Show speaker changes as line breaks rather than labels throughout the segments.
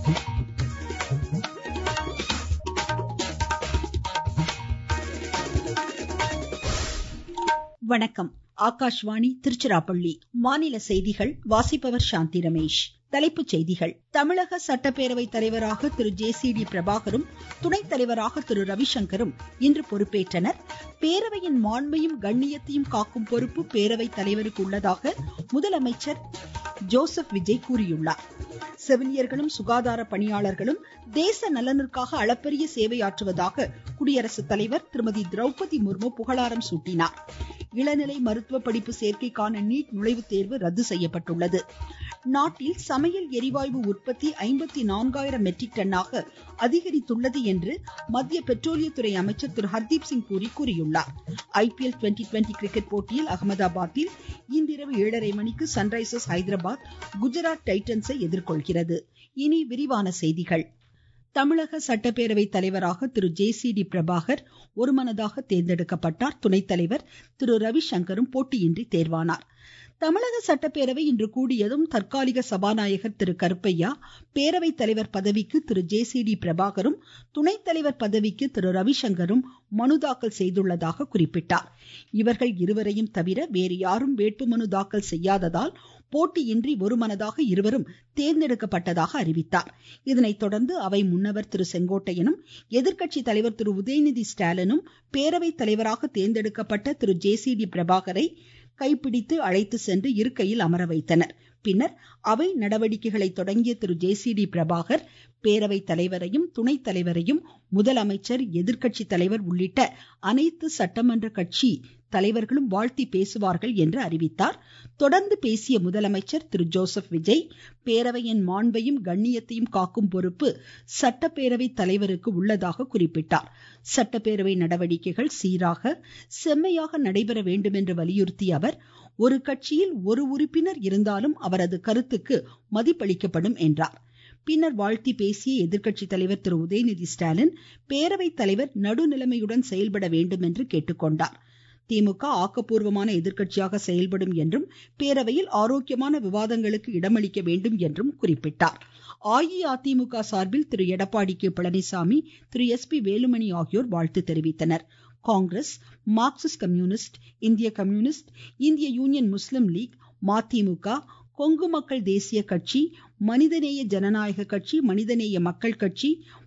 வணக்கம் ஆகாஷ்வாணி திருச்சிராப்பள்ளி மாநில செய்திகள் வாசிப்பவர் சாந்தி ரமேஷ் தலைப்புச் செய்திகள் தமிழக சட்டப்பேரவை தலைவராக திரு ஜே சி டி பிரபாகரும் துணைத் தலைவராக திரு ரவிசங்கரும் இன்று பொறுப்பேற்றனர் பேரவையின் மாண்பையும் கண்ணியத்தையும் காக்கும் பொறுப்பு பேரவைத் தலைவருக்கு உள்ளதாக முதலமைச்சர் ஜோசப் விஜய் கூறியுள்ளார் செவிலியர்களும் சுகாதார பணியாளர்களும் தேச நலனுக்காக அளப்பரிய சேவையாற்றுவதாக குடியரசுத் தலைவர் திருமதி திரௌபதி முர்மு புகழாரம் சூட்டினார் இளநிலை மருத்துவ படிப்பு சேர்க்கைக்கான நீட் நுழைவுத் தேர்வு ரத்து செய்யப்பட்டுள்ளது நாட்டில் சமையல் எரிவாயு உற்பத்தி ஐம்பத்தி நான்காயிரம் மெட்ரிக் டன்னாக அதிகரித்துள்ளது என்று மத்திய பெட்ரோலியத்துறை அமைச்சர் திரு ஹர்தீப் சிங் பூரி கூறியுள்ளார் ஐபிஎல் டுவெண்டி டுவெண்டி கிரிக்கெட் போட்டியில் அகமதாபாத்தில் இன்றிரவு ஏழரை மணிக்கு சன்ரைசர்ஸ் ஹைதராபாத் குஜராத் டைட்டன்ஸை எதிர்கொள்கிறது இனி விரிவான செய்திகள் தமிழக சட்டப்பேரவை தலைவராக Thiru J C D Prabhakar ஒருமனதாக தேர்ந்தெடுக்கப்பட்டார் துணைத் தலைவர் திரு ரவிசங்கரும் போட்டியின்றி தேர்வானார் தமிழக சட்டப்பேரவை இன்று கூடியதும் தற்காலிக சபாநாயகர் திரு கருப்பையா பேரவைத் தலைவர் பதவிக்கு திரு ஜே சி டி பிரபாகரும் துணைத் தலைவர் பதவிக்கு திரு ரவிசங்கரும் மனு தாக்கல் செய்துள்ளதாக குறிப்பிட்டார் இவர்கள் இருவரையும் தவிர வேறு யாரும் வேட்புமனு தாக்கல் செய்யாததால் போட்டியின்றி ஒருமனதாக இருவரும் தேர்ந்தெடுக்கப்பட்டதாக அறிவித்தார் இதனைத் தொடர்ந்து அவை முன்னவர் திரு செங்கோட்டையனும் எதிர்க்கட்சி தலைவர் திரு உதயநிதி ஸ்டாலினும் பேரவைத் தலைவராக தேர்ந்தெடுக்கப்பட்ட திரு ஜே சி டி பிரபாகரை கைப்பிடித்து அழைத்து சென்று இருக்கையில் அமர வைத்தனர் பின்னர் அவை நடவடிக்கைகளை தொடங்கிய Thiru J C D Prabhakar பேரவைத் தலைவரையும் துணைத் தலைவரையும் முதலமைச்சர் எதிர்க்கட்சி தலைவர் உள்ளிட்ட அனைத்து சட்டமன்ற கட்சி தலைவர்களும் வாழ்த்தி பேசுவார்கள் என்று அறிவித்தார் தொடர்ந்து பேசிய முதலமைச்சர் திரு ஜோசப் விஜய் பேரவையின் மாண்பையும் கண்ணியத்தையும் காக்கும் பொறுப்பு சட்டப்பேரவை தலைவருக்கு உள்ளதாக குறிப்பிட்டார் சட்டப்பேரவை நடவடிக்கைகள் சீராக செம்மையாக நடைபெற வேண்டும் என்று வலியுறுத்திய அவர் ஒரு கட்சியில் ஒரு உறுப்பினர் இருந்தாலும் அவரது கருத்துக்கு மதிப்பளிக்கப்படும் என்றார் பின்னர் வாழ்த்தி பேசிய எதிர்க்கட்சி தலைவர் திரு உதயநிதி ஸ்டாலின் பேரவைத் தலைவர் நடுநிலைமையுடன் செயல்பட வேண்டும் என்று கேட்டுக்கொண்டார் திமுக ஆக்கப்பூர்வமான எதிர்க்கட்சியாக செயல்படும் என்றும் பேரவையில் ஆரோக்கியமான விவாதங்களுக்கு இடமளிக்க வேண்டும் என்றும் குறிப்பிட்டார் அஇஅதிமுக சார்பில் Thiru Edappadi K Palaniswami Thiru S P Velumani ஆகியோர் வாழ்த்து தெரிவித்தனர் காங்கிரஸ் மார்க்சிஸ்ட் கம்யூனிஸ்ட் இந்திய கம்யூனிஸ்ட் இந்திய Union Muslim League MDMK Kongu மக்கள் தேசிய கட்சி மனிதநேய ஜனநாயக கட்சி மனிதநேய மக்கள் கட்சி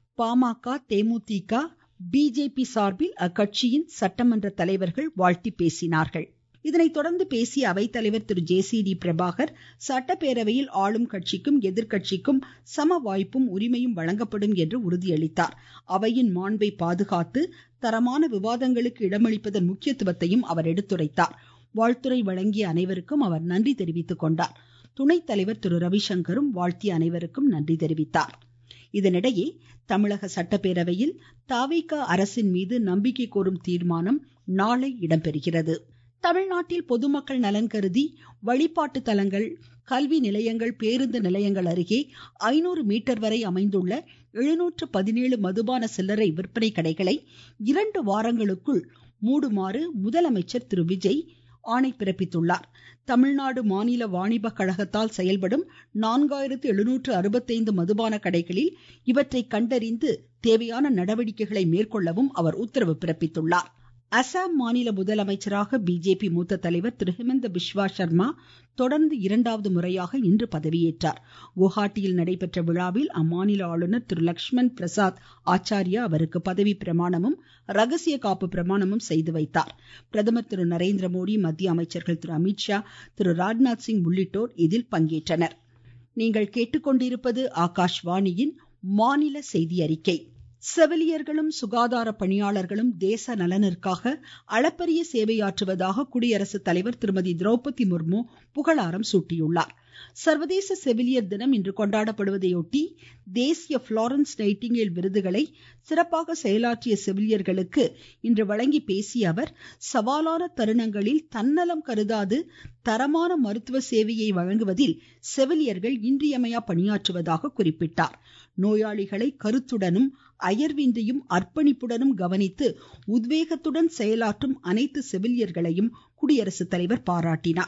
பாமக தேமுதிக பிஜேபி சார்பில் அக்கட்சியின் சட்டமன்ற தலைவர்கள் வாழ்த்தி பேசினார்கள் இதனைத் தொடர்ந்து பேசிய அவைத்தலைவர் Thiru J C D Prabhakar சட்டப்பேரவையில் ஆளும் கட்சிக்கும் எதிர்க்கட்சிக்கும் சம வாய்ப்பும் உரிமையும் வழங்கப்படும் என்று உறுதியளித்தார் அவையின் மாண்பை பாதுகாத்து தரமான விவாதங்களுக்கு இடமளிப்பதன் முக்கியத்துவத்தையும் அவர் எடுத்துரைத்தார் வாழ்த்துரை வழங்கிய அனைவருக்கும் அவர் நன்றி தெரிவித்துக் கொண்டார் துணைத் தலைவர் திரு ரவிசங்கரும் வாழ்த்திய அனைவருக்கும் நன்றி தெரிவித்தார் இதனிடையே தமிழக சட்டப்பேரவையில் தாவிக அரசின் மீது நம்பிக்கை கோரும் தீர்மானம் நாளை இடம்பெறுகிறது தமிழ்நாட்டில் பொதுமக்கள் நலன் கருதி வழிபாட்டு தலங்கள் கல்வி நிலையங்கள் பேருந்து நிலையங்கள் அருகே ஐநூறு மீட்டர் வரை அமைந்துள்ள எழுநூற்று பதினேழு மதுபான சில்லறை விற்பனை கடைகளை இரண்டு வாரங்களுக்குள் மூடுமாறு முதலமைச்சர் திரு விஜய் ஆணை பிறப்பித்துள்ளார் தமிழ்நாடு மாநில வாணிப கழகத்தால் செயல்படும் நான்காயிரத்து எழுநூற்று அறுபத்தைந்து மதுபான கடைகளில் இவற்றை கண்டறிந்து தேவையான நடவடிக்கைகளை மேற்கொள்ளவும் அவர் உத்தரவு பிறப்பித்துள்ளார் அசாம் மாநில முதலமைச்சராக பிஜேபி மூத்த தலைவர் திரு ஹிமந்த பிஸ்வா சர்மா தொடர்ந்து இரண்டாவது முறையாக இன்று பதவியேற்றார் குவஹாட்டியில் நடைபெற்ற விழாவில் அம்மாநில ஆளுநர் திரு லக்ஷ்மண் பிரசாத் ஆச்சாரியா அவருக்கு பதவி பிரமாணமும் ரகசிய காப்பு பிரமாணமும் செய்து வைத்தார் பிரதமர் திரு நரேந்திர மோடி மத்திய அமைச்சர்கள் திரு அமித்ஷா திரு ராஜ்நாத் சிங் உள்ளிட்டோர் இதில் பங்கேற்றனர் நீங்கள் கேட்டுக்கொண்டிருப்பது ஆகாஷ்வாணியின் மாநில செய்தி அறிக்கை செவிலியர்களும் சுகாதார பணியாளர்களும் தேச நலனிற்காக அளப்பரிய சேவையாற்றுவதாக குடியரசுத் தலைவர் திருமதி திரௌபதி முர்மு புகழாரம் சூட்டியுள்ளார் சர்வதேச செவிலியர் தினம் இன்று கொண்டாடப்படுவதையொட்டி தேசிய புளோரன்ஸ் நைட்டிங்கேல் விருதுகளை சிறப்பாக செயலாற்றிய செவிலியர்களுக்கு இன்று வழங்கி பேசிய அவர் சவாலான தருணங்களில் தன்னலம் கருதாது தரமான மருத்துவ சேவையை வழங்குவதில் செவிலியர்கள் இன்றியமையா பணியாற்றுவதாக குறிப்பிட்டார் நோயாளிகளை கருத்துடனும் அயர்வின்றியும் அர்ப்பணிப்புடனும் கவனித்து உத்வேகத்துடன் செயலாற்றும் அனைத்து செவிலியர்களையும் குடியரசுத் தலைவர் பாராட்டினார்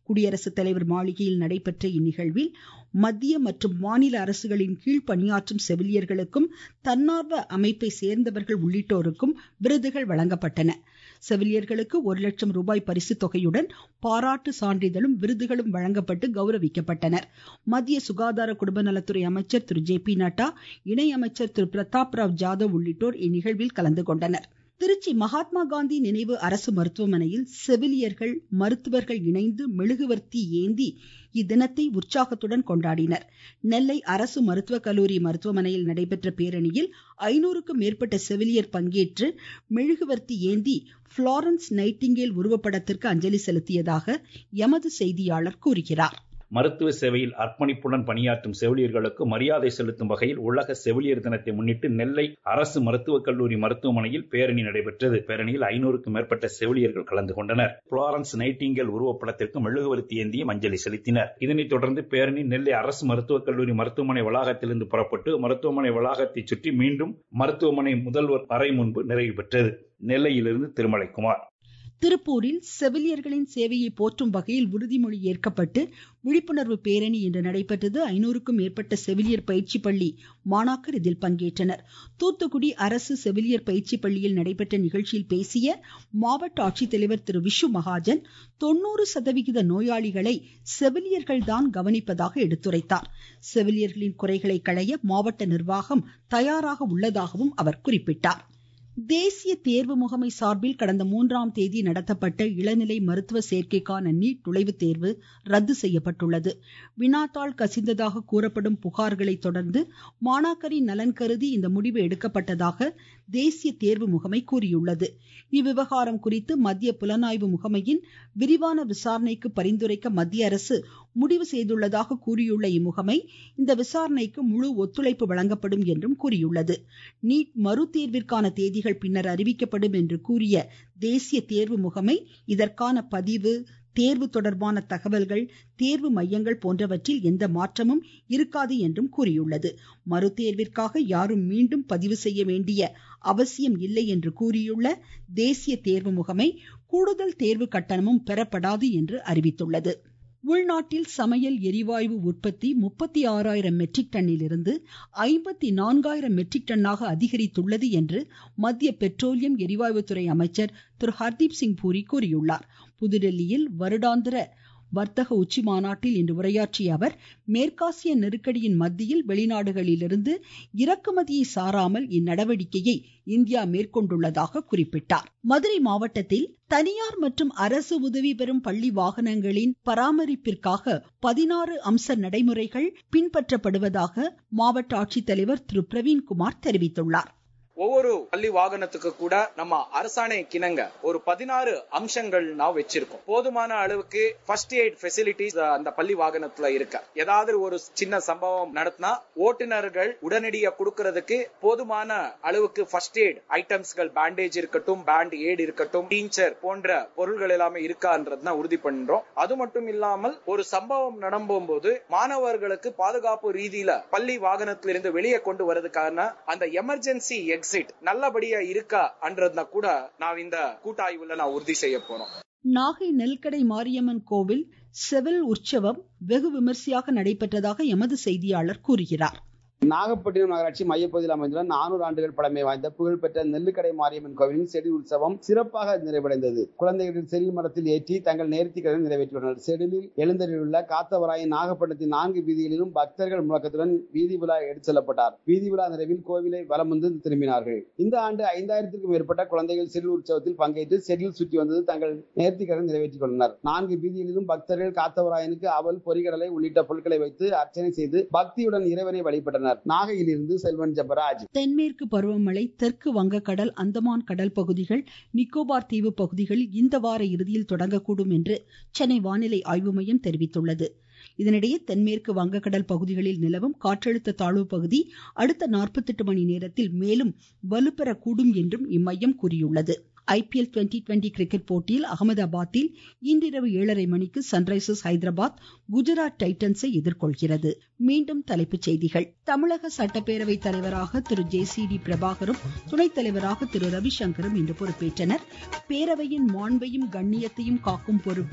குடியரசுத் தலைவர் மாளிகையில் நடைபெற்ற இந்நிகழ்வில் மத்திய மற்றும் மாநில அரசுகளின் கீழ் பணியாற்றும் செவிலியர்களுக்கும் தன்னார்வ அமைப்பை சேர்ந்தவர்கள் உள்ளிட்டோருக்கும் விருதுகள் வழங்கப்பட்டன செவிலியர்களுக்கு ஒரு லட்சம் ரூபாய் பரிசு தொகையுடன் பாராட்டு சான்றிதழும் விருதுகளும் வழங்கப்பட்டு கௌரவிக்கப்பட்டனர் மத்திய சுகாதார குடும்ப நலத்துறை அமைச்சர் திரு ஜே பி நட்டா இணையமைச்சர் திரு பிரதாப் ராவ் ஜாதவ் உள்ளிட்டோர் இந்நிகழ்வில் கலந்து கொண்டனர் திருச்சி மகாத்மா காந்தி நினைவு அரசு மருத்துவமனையில் செவிலியர்கள் மருத்துவர்கள் இணைந்து மெழுகுவர்த்தி ஏந்தி இத்தினத்தை உற்சாகத்துடன் கொண்டாடினர் நெல்லை அரசு மருத்துவக் கல்லூரி மருத்துவமனையில் நடைபெற்ற பேரணியில் ஐநூறுக்கும் மேற்பட்ட செவிலியர் பங்கேற்று மெழுகுவர்த்தி ஏந்தி புளோரன்ஸ் நைட்டிங்கேல் உருவப்படத்திற்கு அஞ்சலி செலுத்தியதாக எமது செய்தியாளர் கூறுகிறார்
மருத்துவ சேவையில் அர்ப்பணிப்புடன் பணியாற்றும் செவிலியர்களுக்கு மரியாதை செலுத்தும் வகையில் உலக செவிலியர் தினத்தை முன்னிட்டு நெல்லை அரசு மருத்துவக் கல்லூரி மருத்துவமனையில் பேரணி நடைபெற்றது பேரணியில் ஐநூறுக்கும் மேற்பட்ட செவிலியர்கள் கலந்து கொண்டனர் புளாரன்ஸ் நைட்டிங்கல் உருவப்படத்திற்கு மெழுகுவர்த்தி ஏந்தியும் அஞ்சலி செலுத்தினர் இதனைத் தொடர்ந்து பேரணி நெல்லை அரசு மருத்துவக் கல்லூரி மருத்துவமனை வளாகத்திலிருந்து புறப்பட்டு மருத்துவமனை வளாகத்தை சுற்றி மீண்டும் மருத்துவமனை முதல்வர் அறை முன்பு நிறைவு பெற்றது நெல்லையிலிருந்து திருமலைக்குமார்
திருப்பூரில் செவிலியர்களின் சேவையை போற்றும் வகையில் உறுதிமொழி ஏற்கப்பட்டு விழிப்புணர்வு பேரணி இன்று நடைபெற்றது ஐநூறுக்கும் மேற்பட்ட செவிலியர் பயிற்சி பள்ளி மாணாக்கர் இதில் பங்கேற்றனர் தூத்துக்குடி அரசு செவிலியர் பயிற்சி பள்ளியில் நடைபெற்ற நிகழ்ச்சியில் பேசிய மாவட்ட ஆட்சித்தலைவர் திரு விஷு மகாஜன் தொண்ணூறு சதவிகித நோயாளிகளை செவிலியர்கள் தான் கவனிப்பதாக எடுத்துரைத்தார் செவிலியர்களின் குறைகளை களைய மாவட்ட நிர்வாகம் தயாராக உள்ளதாகவும் அவர் குறிப்பிட்டார் தேசிய தேர்வு முகமை சார்பில் கடந்த மூன்றாம் தேதி நடத்தப்பட்ட இளநிலை மருத்துவ சேர்க்கைக்கான நீட் நுழைவுத் தேர்வு ரத்து செய்யப்பட்டுள்ளது வினாத்தாள் கசிந்ததாக கூறப்படும் புகார்களை தொடர்ந்து மாணாக்கரின் நலன் கருதி இந்த முடிவு எடுக்கப்பட்டதாக தேசிய தேர்வு முகமை கூறியுள்ளது இவ்விவகாரம் குறித்து மத்திய புலனாய்வு முகமையின் விரிவான விசாரணைக்கு பரிந்துரைக்க மத்திய அரசு முடிவு செய்துள்ளதாக கூறியுள்ள இம்முகமை இந்த விசாரணைக்கு முழு ஒத்துழைப்பு வழங்கப்படும் என்றும் கூறியுள்ளது நீட் மறுதேர்விற்கான தேதிகள் பின்னர் அறிவிக்கப்படும் என்று கூறிய தேசிய தேர்வு முகமை இதற்கான பதிவு தேர்வு தொடர்பான தகவல்கள் தேர்வு மையங்கள் போன்றவற்றில் எந்த மாற்றமும் இருக்காது என்றும் கூறியுள்ளது மறுதேர்விற்காக யாரும் மீண்டும் பதிவு செய்ய வேண்டிய அவசியம் இல்லை என்று கூறியுள்ள தேசிய தேர்வு முகமை கூடுதல் தேர்வு கட்டணமும் பெறப்படாது என்று அறிவித்துள்ளது உள்நாட்டில் சமையல் எரிவாயு உற்பத்தி முப்பத்தி ஆறாயிரம் மெட்ரிக் டன்னிலிருந்து ஐம்பத்தி நான்காயிரம் மெட்ரிக் டன்னாக அதிகரித்துள்ளது என்று மத்திய பெட்ரோலியம் எரிவாயுத்துறை அமைச்சர் திரு ஹர்தீப் சிங் பூரி கூறியுள்ளார் புதுடெல்லியில் வருடாந்திர வர்த்தக உச்சி மாநாட்டில் இன்று உரையாற்றிய அவர் மேற்காசிய நெருக்கடியின் மத்தியில் வெளிநாடுகளிலிருந்து இறக்குமதியை சாராமல் இந்நடவடிக்கையை இந்தியா மேற்கொண்டுள்ளதாக குறிப்பிட்டார் மதுரை மாவட்டத்தில் தனியார் மற்றும் அரசு உதவி பெறும் பள்ளி வாகனங்களின் பராமரிப்பிற்காக பதினாறு அம்ச நடைமுறைகள் பின்பற்றப்படுவதாக மாவட்ட ஆட்சித்தலைவர் திரு பிரவீன்குமார் தெரிவித்துள்ளார்
ஒவ்வொரு பள்ளி வாகனத்துக்கு கூட நம்ம அரசாணை கிணங்க ஒரு பதினாறு அம்சங்கள் நான் வச்சிருக்கோம் போதுமான அளவுக்கு ஃபர்ஸ்ட் எய்ட் ஃபெசிலிட்டிஸ் அந்த பள்ளி வாகனத்துல இருக்க ஏதாவது ஒரு சின்ன சம்பவம் நடத்தினா ஓட்டுநர்கள் உடனடியா கொடுக்கறதுக்கு போதுமான அளவுக்கு ஃபர்ஸ்ட் எய்ட் ஐட்டம்ஸ்கள் பேண்டேஜ் இருக்கட்டும் பேண்ட் எய்ட் இருக்கட்டும் டீச்சர் போன்ற பொருள்கள் எல்லாமே இருக்கான்றது உறுதி பண்றோம் அது மட்டும் இல்லாமல் ஒரு சம்பவம் நடக்கும்போது மாணவர்களுக்கு பாதுகாப்பு ரீதியில பள்ளி வாகனத்திலிருந்து வெளியே கொண்டு வரதுக்கான அந்த எமர்ஜென்சி எக்ஸிட் நல்லபடியா இருக்கா அன்றதுனா கூட நான் இந்த கூட்டாய்வுல நான் உறுதி செய்ய போறோம்
நாகை நெல்கடை மாரியம்மன் கோவில் செவில் உற்சவம் வெகு விமர்சையாக நடைபெற்றதாக எமது செய்தியாளர் கூறுகிறார்
நாகப்பட்டினம் நகராட்சி மையப்பகுதியில் அமைந்துள்ள நானூறு ஆண்டுகள் பழமை வாய்ந்த புகழ்பெற்ற நெல்லுக்கடை மாரியம்மன் கோவிலின் செடி உற்சவம் சிறப்பாக நிறைவடைந்தது குழந்தைகளின் செடில் மரத்தில் ஏற்றி தங்கள் நேர்த்திக்கடன் நிறைவேற்றியுள்ளனர் செடிலில் எழுந்தருளுள்ள காத்தவராயன் நாகப்பட்டினத்தின் நான்கு வீதிகளிலும் பக்தர்கள் முழக்கத்துடன் வீதி விழா எடுத்து செல்லப்பட்டார் வீதி விழா நிறைவில் கோவிலை வலம் வந்து திரும்பினார்கள் இந்த ஆண்டு ஐந்தாயிரத்திற்கும் மேற்பட்ட குழந்தைகள் செடில் உற்சவத்தில் பங்கேற்று செடில் சுற்றி வந்தது தங்கள் நேர்த்திக்கடன் நிறைவேற்றிக் கொண்டனர் நான்கு வீதிகளிலும் பக்தர்கள் காத்தவராயனுக்கு அவல் பொறிகடலை உள்ளிட்ட பொருட்களை வைத்து அர்ச்சனை செய்து பக்தியுடன் இறைவனை வழிபட்டனர் கொண்டனர் நாகையிலிருந்து செல்வன் ஜபராஜ்
தென்மேற்கு பருவமழை தெற்கு வங்கக்கடல் அந்தமான் கடல் பகுதிகள் நிக்கோபார் தீவு பகுதிகளில் இந்த வார இறுதியில் தொடங்கக்கூடும் என்று சென்னை வானிலை ஆய்வு மையம் தெரிவித்துள்ளது இதனிடையே தென்மேற்கு வங்கக்கடல் பகுதிகளில் நிலவும் காற்றழுத்த தாழ்வு பகுதி அடுத்த நாற்பத்தெட்டு மணி நேரத்தில் மேலும் வலுப்பெறக்கூடும் என்றும் இம்மையம் கூறியுள்ளது ஐபிஎல் டுவெண்டி டுவெண்டி கிரிக்கெட் போட்டியில் அகமதாபாத்தில் இன்றிரவு ஏழரை மணிக்கு சன்ரைசர்ஸ் ஹைதராபாத் குஜராத் டைட்டன்ஸை எதிர்கொள்கிறது மீண்டும் தலைப்புச் செய்திகள் தமிழக சட்டப்பேரவை தலைவராக திரு ஜே சி டி பிரபாகரும் துணைத் தலைவராக திரு ரவிசங்கரும் இன்று பொறுப்பேற்றனர் பேரவையின் மாண்பையும் கண்ணியத்தையும் காக்கும் பொறுப்பு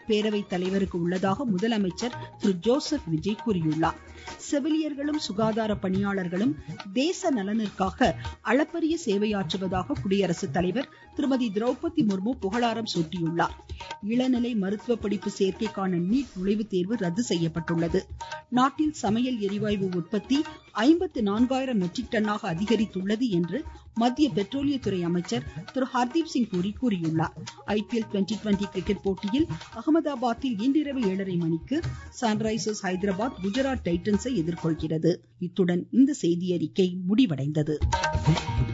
பேரவைத் தலைவருக்கு உள்ளதாக முதலமைச்சர் திரு ஜோசப் விஜய் கூறியுள்ளார் செவிலியர்களும் சுகாதார பணியாளர்களும் தேச நலனிற்காக அளப்பரிய சேவையாற்றுவதாக குடியரசுத் தலைவர் திருமதி திரௌபதி முர்மு புகழாரம் சூட்டியுள்ளார் இளநிலை மருத்துவ படிப்பு சேர்க்கைக்கான நீட் நுழைவுத் தேர்வு ரத்து செய்யப்பட்டுள்ளது நாட்டில் சமையல் எரிவாயு உற்பத்தி ஐம்பத்து நான்காயிரம் மெட்ரிக் டன்னாக அதிகரித்துள்ளது என்று மத்திய பெட்ரோலியத்துறை அமைச்சர் திரு ஹர்தீப் சிங் பூரி கூறியுள்ளார் ஐபிஎல் டுவெண்டி டுவெண்டி கிரிக்கெட் போட்டியில் அகமதாபாத்தில் இன்றிரவு ஏழரை மணிக்கு சன்ரைசர்ஸ் ஹைதராபாத் குஜராத் டைட்டன்ஸை எதிர்கொள்கிறது இத்துடன் இந்த செய்தியறிக்கை முடிவடைந்தது